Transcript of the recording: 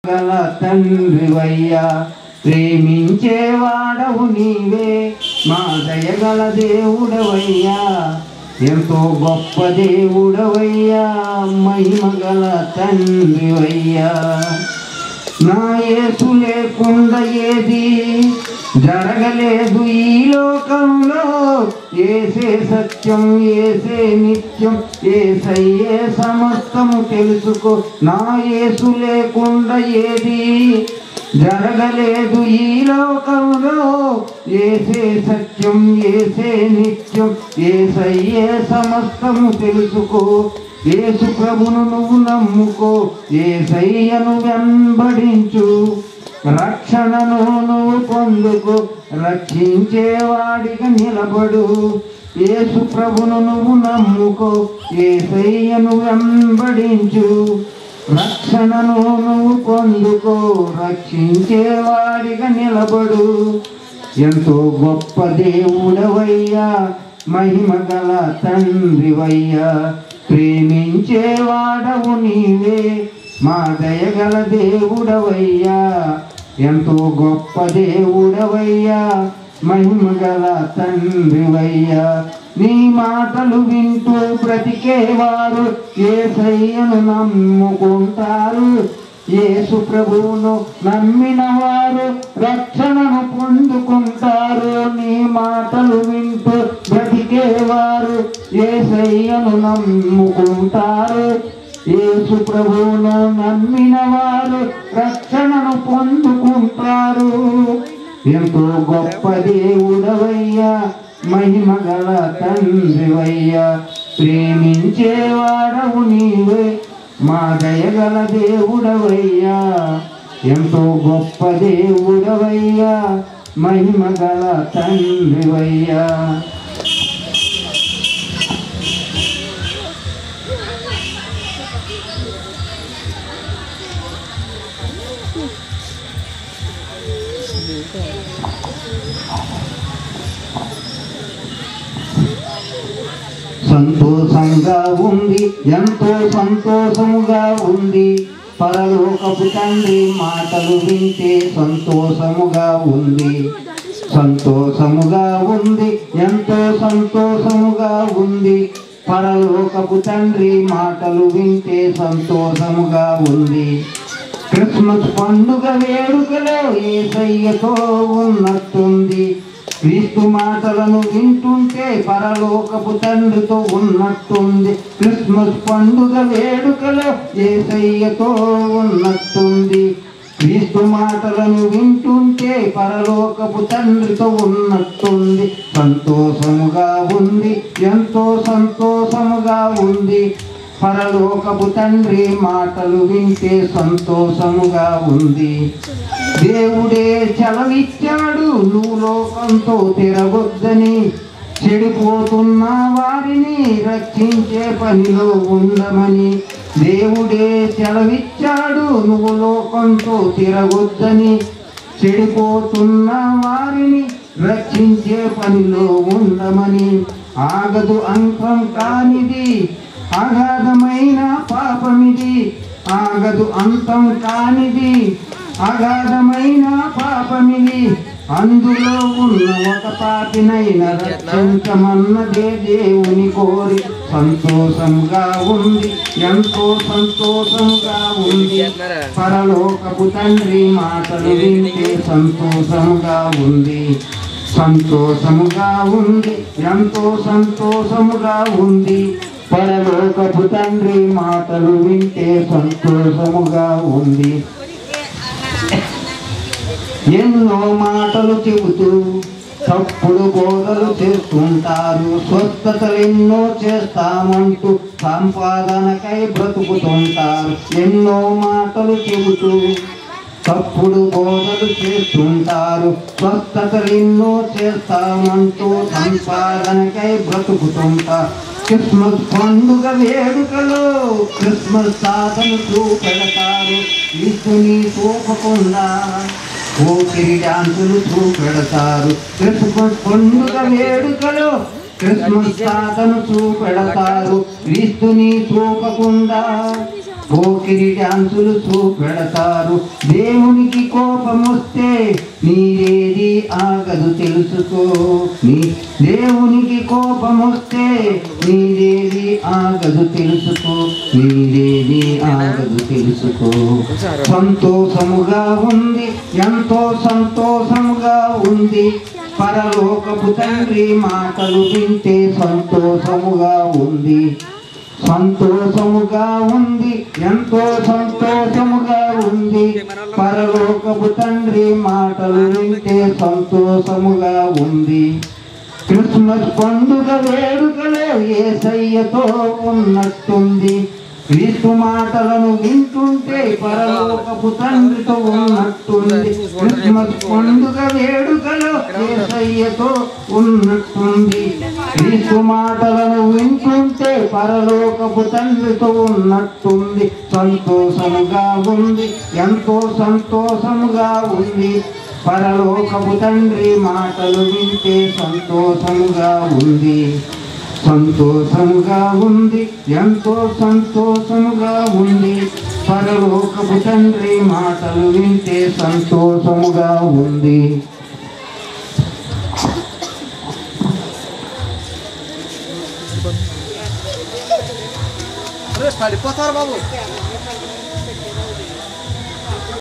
గల తండ్రివయ్యా ప్రేమించేవాడవు నీవే మా దయగల దేవుడవయ్యా ఎంతో గొప్ప దేవుడవయ్యా మహిమగల తండ్రివయ్యా నా యేసు లేకుండా ఏది జరగలేదు ఈ లోకంలో ఏసే సత్యం ఏసే నిత్యం ఏసయ్యే సమస్తము తెలుసుకో నా యేసు లేకుండా ఏది జరగలేదు ఈ లోకంలో ఏసే సత్యం ఏసే నిత్యం ఏసయ్యే సమస్తము తెలుసుకో యేసు ప్రభును నువ్వు నమ్ముకో ఏసయ్యను వెంబడించు రక్షణను నువ్వు పొందుకో రక్షించేవాడిగా నిలబడు యేసు ప్రభును నువ్వు నమ్ముకో ఏసయ్యను వెంబడించు రక్షణను నువ్వు పొందుకో రక్షించేవాడిగా నిలబడు ఎంతో గొప్ప దేవుడవయ్యా మహిమ గల తండ్రివయ్యా ప్రేమించేవాడవు నీవే మా దయగల దేవుడవయ్యా ఎంతో గొప్ప దేవుడవయ్యా మహిమ గల తండ్రివయ్యా నీ మాటలు వింటూ బ్రతికేవారు ఏసయ్యను నమ్ముకుంటారు యేసు ప్రభువును నమ్మిన వారు రక్షణను పొందుకుంటారు నీ మాటలు వింటూ బ్రతికేవారు ఏసయ్యను నమ్ముకుంటారు యేసు ప్రభువును నమ్మిన వారు రక్షణను పొందుకుంటారు ఎంతో గొప్ప దేవుడవయ్యా మహిమ గల తండ్రివయ్యా ప్రేమించేవాడవు నీవే మా దయగల దేవుడవయ్యా ఎంతో గొప్ప దేవుడవయ్యా మహిమ గల తండ్రివయ్యా సంతోషంగా ఉంది ఎంతో సంతోషముగా ఉంది పరలోకపు తండ్రి మాటలు వింటే సంతోషముగా ఉంది సంతోషముగా ఉంది ఎంతో సంతోషముగా ఉంది పరలోకపు తండ్రి మాటలు వింటే సంతోషముగా ఉంది క్రిస్మస్ పండుగ వేడుకలో ఏసయ్యతో ఉన్నట్టుంది క్రీస్తు మాటలను వింటుంటే పరలోకపు తండ్రితో ఉన్నట్టుంది క్రిస్మస్ పండుగ వేడుకలో ఏసయ్యతో ఉన్నట్టుంది క్రీస్తు మాటలను వింటుంటే పరలోకపు తండ్రితో ఉన్నట్టుంది సంతోషముగా ఉంది ఎంతో సంతోషముగా ఉంది పరలోకపు తండ్రి మాటలు వింటే సంతోషముగా ఉంది దేవుడే చలవిచ్చాడు నువ్వు లోకంతో తిరగొద్దని చెడిపోతున్న వారిని రక్షించే పనిలో ఉండమని దేవుడే సెలవిచ్చాడు నువ్వు లోకంతో తిరగొద్దని చెడిపోతున్న వారిని రక్షించే పనిలో ఉండమని ఆగదు అంతం కానిది అగాధమైన పాపమిది ఆగదు అంతం కానిది అగాధమైన పాపమిది అందులో ఉన్న ఒక పాపినైన రక్షించమన్నదే దేవుని కోరి సంతోషంగా ఉంది ఎంతో సంతోషంగా ఉంది పరలోకపు తండ్రి మాటలు వింటే సంతోషముగా ఉంది సంతోషముగా ఉంది ఎంతో సంతోషముగా ఉంది పరలోకపు తండ్రి మాటలు వింటే సంతోషముగా ఉంది ఎన్నో మాటలు చెబుతూ తప్పుడు బోధలు చేస్తుంటారు స్వస్థతలు ఎన్నో చేస్తామంటూ సంపాదనకై బ్రతుకుతుంటారు ఎన్నో మాటలు చెబుతూ తప్పుడు బోధలు చేస్తుంటారు స్వస్థతలు ఎన్నో చేస్తామంటూ సంపాదనకై బ్రతుకుతుంటారు క్రిస్మస్ పండుగ వేడుకలో క్రిస్మస్ సాధన చూపెడతారు క్రీస్తుని చూపకుండా ఓపిరి డాన్సులు చూపెడతారు క్రిస్మస్ పండుగ వేడుకలో క్రిస్మస్ సాధన చూపెడతారు క్రీస్తుని చూపకుండా పోకిరి డాన్సులు చూపెడతారు దేవునికి కోపం వస్తే నీదేది ఆగదు తెలుసుకో నీ దేవునికి కోపం వస్తే నీదేది ఆగదు తెలుసుకో నీదేది ఆగదు తెలుసుకో సంతోషముగా ఉంది ఎంతో సంతోషముగా ఉంది పరలోకపు తండ్రి మాటలు వింటే సంతోషముగా ఉంది సంతోషముగా ఉంది ఎంతో సంతోషముగా ఉంది పరలోకపు తండ్రి మాటలు వింటే సంతోషముగా ఉంది క్రిస్మస్ పండుగ వేడుకలో ఏసయ్యతో ఉన్నట్టుంది క్రీస్తు మాటలను వింటుంటే పరలోకపు తండ్రితో ఉన్నట్టుంది క్రిస్మస్ పండుగ వేడుకలో ఏసయ్యతో ఉన్నట్టుంది క్రీస్తు మాటలను వింటుంటే పరలోకపు తండ్రితో ఉన్నట్టుంది సంతోషముగా ఉంది ఎంతో సంతోషముగా ఉంది పరలోకపు తండ్రి మాటలు వింటే సంతోషముగా ఉంది సంతోషముగా ఉంది ఎంతో సంతోషముగా ఉంది పరలోకపు తండ్రి మాటలు వింటే సంతోషముగా ఉంది పడిపోతారు బాబు